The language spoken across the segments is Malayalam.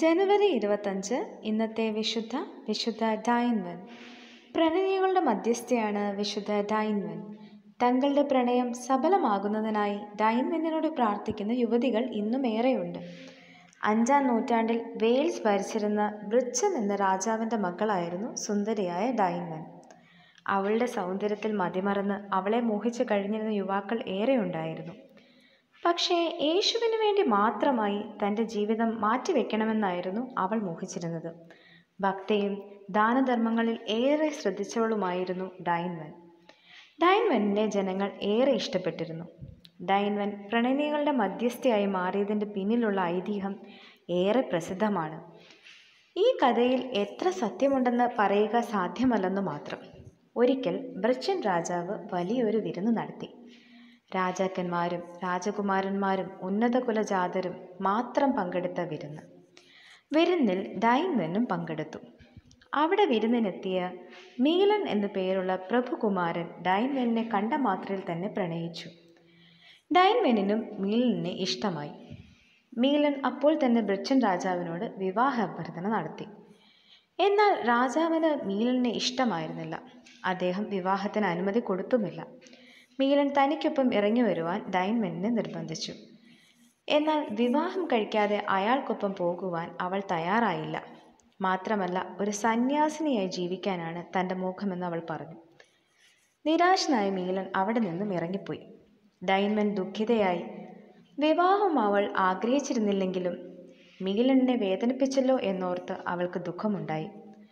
ജനുവരി ഇരുപത്തഞ്ച് ഇന്നത്തെ വിശുദ്ധ വിശുദ്ധ ഡൈൻവൻ പ്രണയികളുടെ മധ്യസ്ഥയാണ് വിശുദ്ധ ഡൈൻവൻ തങ്ങളുടെ പ്രണയം സഫലമാകുന്നതിനായി ഡൈൻവെന്നിനോട് പ്രാർത്ഥിക്കുന്ന യുവതികൾ ഇന്നും ഏറെയുണ്ട് അഞ്ചാം നൂറ്റാണ്ടിൽ വെയിൽസ് ഭരിച്ചിരുന്ന ബ്രിച്ചൻ എന്ന രാജാവിൻ്റെ മകളായിരുന്നു സുന്ദരിയായ ഡൈൻവൻ അവളുടെ സൗന്ദര്യത്തിൽ മതിമറന്ന് അവളെ മോഹിച്ചു കഴിഞ്ഞിരുന്ന യുവാക്കൾ ഏറെയുണ്ടായിരുന്നു പക്ഷേ യേശുവിന് വേണ്ടി മാത്രമായി തൻ്റെ ജീവിതം മാറ്റിവെക്കണമെന്നായിരുന്നു അവൾ മോഹിച്ചിരുന്നത് ഭക്തിയും ദാനധർമ്മങ്ങളിൽ ഏറെ ശ്രദ്ധിച്ചവളുമായിരുന്നു ഡൈൻവൻ ഡൈൻവനിനെ ജനങ്ങൾ ഏറെ ഇഷ്ടപ്പെട്ടിരുന്നു ഡൈൻവൻ പ്രണയിനികളുടെ മധ്യസ്ഥയായി മാറിയതിൻ്റെ പിന്നിലുള്ള ഐതിഹ്യം ഏറെ പ്രസിദ്ധമാണ് ഈ കഥയിൽ എത്ര സത്യമുണ്ടെന്ന് പറയുക സാധ്യമല്ലെന്നു മാത്രം ഒരിക്കൽ ബ്രിച്ചൻ രാജാവ് വലിയൊരു വിരുന്ന് നടത്തി രാജാക്കന്മാരും രാജകുമാരന്മാരും ഉന്നത കുലജാതരും മാത്രം പങ്കെടുത്ത വിരുന്ന് വിരുന്നിൽ ഡൈൻവെന്നും പങ്കെടുത്തു അവിടെ വിരുന്നിനെത്തിയ മീലൻ എന്നു പേരുള്ള പ്രഭുകുമാരൻ ഡൈൻവെന്നിനെ കണ്ട മാത്രയിൽ തന്നെ പ്രണയിച്ചു ഡൈൻവെന്നിനും മീലനെ ഇഷ്ടമായി മീലൻ അപ്പോൾ തന്നെ ബ്രിച്ചൻ രാജാവിനോട് വിവാഹ അഭ്യർത്ഥന നടത്തി എന്നാൽ രാജാവിന് മീലനെ ഇഷ്ടമായിരുന്നില്ല അദ്ദേഹം വിവാഹത്തിന് അനുമതി കൊടുത്തുമില്ല മീലൻ തനിക്കൊപ്പം ഇറങ്ങി വരുവാൻ ഡൈൻമെന്നിനെ നിർബന്ധിച്ചു എന്നാൽ വിവാഹം കഴിക്കാതെ അയാൾക്കൊപ്പം പോകുവാൻ അവൾ തയ്യാറായില്ല മാത്രമല്ല ഒരു സന്യാസിനിയായി ജീവിക്കാനാണ് തൻ്റെ മോഹമെന്ന് അവൾ പറഞ്ഞു നിരാശനായ മീലൻ അവിടെ നിന്നും ഇറങ്ങിപ്പോയി ഡൈൻമൻ ദുഃഖിതയായി വിവാഹം അവൾ ആഗ്രഹിച്ചിരുന്നില്ലെങ്കിലും മീലനെ വേദനിപ്പിച്ചല്ലോ എന്നോർത്ത് അവൾക്ക് ദുഃഖമുണ്ടായി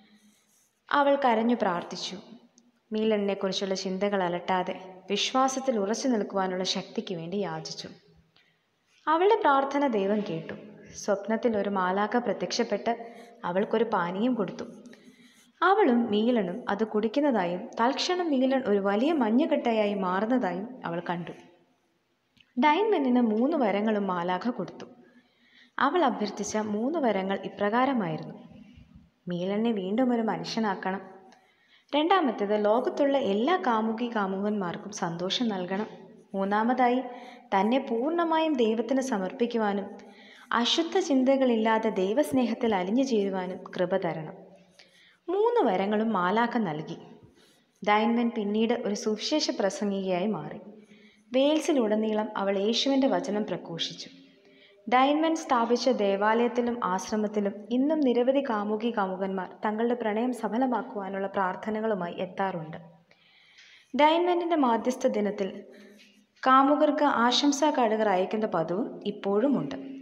അവൾ കരഞ്ഞു പ്രാർത്ഥിച്ചു മീലനെക്കുറിച്ചുള്ള ചിന്തകൾ അലട്ടാതെ വിശ്വാസത്തിൽ ഉറച്ചു നിൽക്കുവാനുള്ള ശക്തിക്ക് വേണ്ടി യാചിച്ചു അവളുടെ പ്രാർത്ഥന ദൈവം കേട്ടു സ്വപ്നത്തിൽ ഒരു മാലാക പ്രത്യക്ഷപ്പെട്ട് അവൾക്കൊരു പാനീയം കൊടുത്തു അവളും മീലനും അത് കുടിക്കുന്നതായും തൽക്ഷണം മീലൻ ഒരു വലിയ മഞ്ഞുകെട്ടയായി മാറുന്നതായും അവൾ കണ്ടു ഡൈൻമെന്നിന് മൂന്ന് വരങ്ങളും മാലാഖ കൊടുത്തു അവൾ അഭ്യർത്ഥിച്ച മൂന്ന് വരങ്ങൾ ഇപ്രകാരമായിരുന്നു മീലനെ വീണ്ടും ഒരു മനുഷ്യനാക്കണം രണ്ടാമത്തേത് ലോകത്തുള്ള എല്ലാ കാമുകി കാമുകന്മാർക്കും സന്തോഷം നൽകണം മൂന്നാമതായി തന്നെ പൂർണ്ണമായും ദൈവത്തിന് സമർപ്പിക്കുവാനും അശുദ്ധ ചിന്തകളില്ലാതെ ദൈവസ്നേഹത്തിൽ അലിഞ്ഞു ചേരുവാനും കൃപ തരണം മൂന്ന് വരങ്ങളും മാലാഖ നൽകി ഡൈൻവൻ പിന്നീട് ഒരു സുവിശേഷ പ്രസംഗികയായി മാറി വെയിൽസിലുടനീളം അവൾ യേശുവിൻ്റെ വചനം പ്രഘോഷിച്ചു ഡൈൻവൻ സ്ഥാപിച്ച ദേവാലയത്തിലും ആശ്രമത്തിലും ഇന്നും നിരവധി കാമുകി കാമുകന്മാർ തങ്ങളുടെ പ്രണയം സഫലമാക്കുവാനുള്ള പ്രാർത്ഥനകളുമായി എത്താറുണ്ട് ഡൈൻവെൻറ്റിൻ്റെ മാധ്യസ്ഥ ദിനത്തിൽ കാമുകർക്ക് ആശംസാ കാർഡുകൾ അയക്കുന്ന പതിവും ഇപ്പോഴുമുണ്ട്